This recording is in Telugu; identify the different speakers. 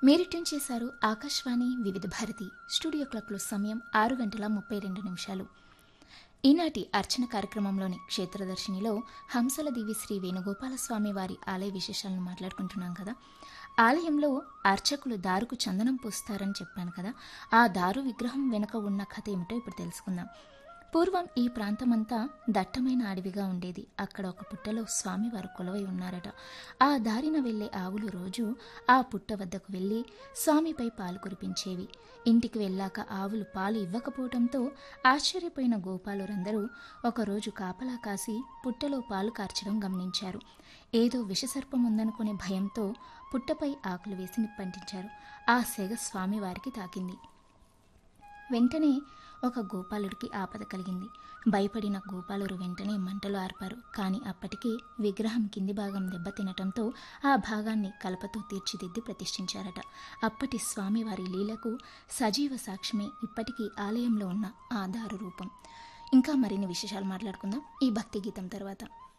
Speaker 1: మీరు ట్యూన్ చేశారు ఆకాశవాణి వివిధ భారతి స్టూడియో క్లాక్లో సమయం ఆరు గంటల ముప్పై రెండు నిమిషాలు ఈనాటి అర్చన కార్యక్రమంలోని క్షేత్రదర్శినిలో హంసల దివి శ్రీ వేణుగోపాలస్వామి వారి ఆలయ విశేషాలను మాట్లాడుకుంటున్నాం కదా ఆలయంలో అర్చకులు దారుకు చందనం పూస్తారని చెప్పాను కదా ఆ దారు విగ్రహం వెనుక ఉన్న కథ ఏమిటో ఇప్పుడు తెలుసుకుందాం పూర్వం ఈ ప్రాంతమంతా దట్టమైన అడవిగా ఉండేది అక్కడ ఒక పుట్టలో స్వామివారు కొలవై ఉన్నారట ఆ దారిన వెళ్లే ఆవులు రోజు ఆ పుట్ట వద్దకు వెళ్లి స్వామిపై పాలు కురిపించేవి ఇంటికి వెళ్ళాక ఆవులు పాలు ఇవ్వకపోవడంతో ఆశ్చర్యపోయిన గోపాలురందరూ ఒకరోజు కాపలా కాసి పుట్టలో పాలు కార్చడం గమనించారు ఏదో విషసర్పం ఉందనుకునే భయంతో పుట్టపై ఆకులు వేసి నిప్పంటించారు ఆ సెగ స్వామివారికి తాకింది వెంటనే ఒక గోపాలుడికి ఆపద కలిగింది భయపడిన గోపాలురు వెంటనే మంటలు ఆర్పారు కానీ అప్పటికే విగ్రహం కింది భాగం దెబ్బతినటంతో ఆ భాగాన్ని కలపతో తీర్చిదిద్ది ప్రతిష్ఠించారట అప్పటి స్వామివారి లీలకు సజీవ సాక్ష్యమే ఇప్పటికీ ఆలయంలో ఉన్న ఆ దారు రూపం ఇంకా మరిన్ని విశేషాలు మాట్లాడుకుందాం ఈ భక్తి గీతం తర్వాత